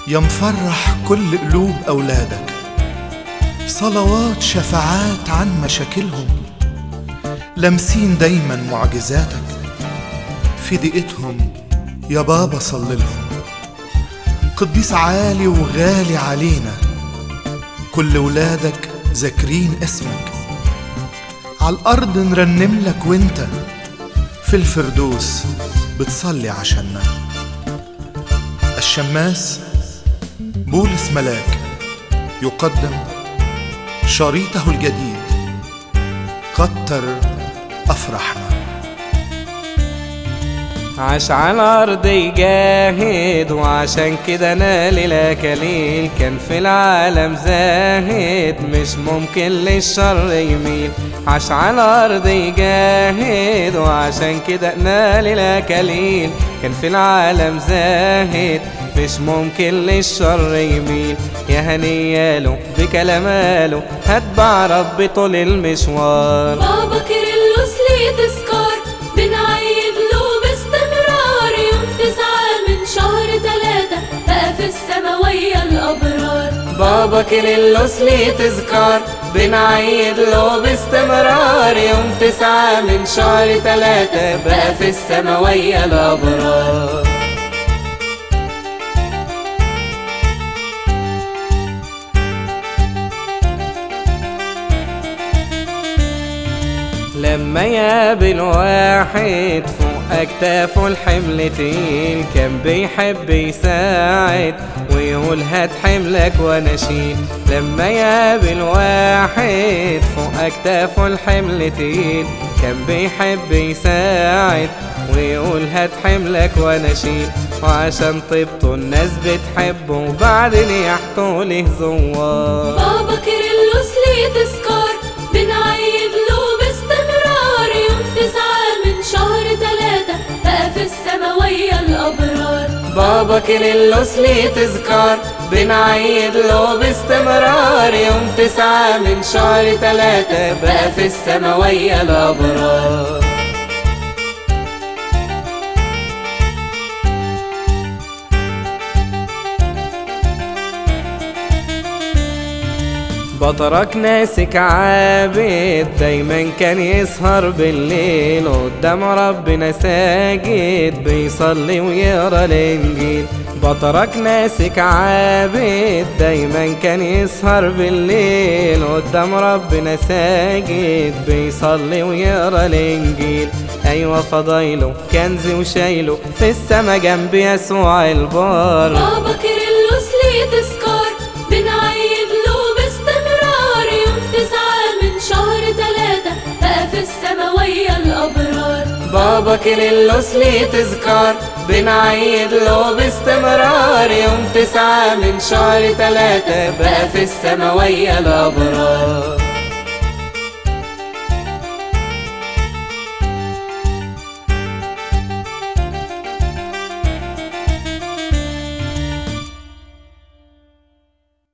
يا مفرح كل قلوب أولادك صلوات شفاعات عن مشاكلهم لامسين دايما معجزاتك في دقيقتهم يا بابا صللهم قديس عالي وغالي علينا كل ولادك ذاكرين اسمك على الأرض نرنم لك وانت في الفردوس بتصلي عشاننا الشماس بولس ملاك يقدم شريطه الجديد كتر أفرحنا عاش على الأرض يجاهد وعشان كده نال الأكاليل كان في العالم زاهد مش ممكن للشر يميل عاش على الأرض يجاهد وعشان كده نال الأكاليل كان في العالم زاهد مش ممكن للشر يميل يا هنياله بكلاماله هتبع ربي طول المشوار بابا كيرلس ليه تذكار بنعيد له باستمرار يوم تسعة من شهر تلاتة بقى في السما ويا الأبرار بابا كيرلس ليه تذكار بنعيد له باستمرار يوم تسعة من شهر تلاتة بقى في السما ويا الأبرار لما يقابل واحد فوق أكتافه الحمل تقيل كان بيحب يساعد ويقول هات حملك وانا اشيل لما يقابل واحد فوق أكتافه الحمل تقيل كان بيحب يساعد ويقول هات حملك وانا اشيل وعشان طيبته الناس بتحبه وبعدين يحطوا له زوار بابا كيرلس ليه تذكار بنعيد له باستمرار يوم تسعة من شهر تلاتة بقى في السما ويا الأبرار بابا كيرلس ليه تذكار بنعيد له باستمرار يوم تسعة من شهر تلاتة بقى في السما ويا الأبرار بطرك ناسك عابد دايما كان يسهر بالليل قدام ربنا ساجد بيصلي ويقرا الانجيل بطرك ناسك عابد دايما كان يسهر بالليل قدام ربنا ساجد بيصلي ويقرا الانجيل ايوه فضايله كنز وشايله في السما جنب يسوع البار بابا كيرلس ليه تذكار بنعيد له باستمرار يوم تسعة من شهر تلاتة بقى في السما ويا الأبرار بابا كيرلس ليه تذكار بنعيد له باستمرار يوم تسعة من شهر تلاتة بقى في السما ويا الأبرار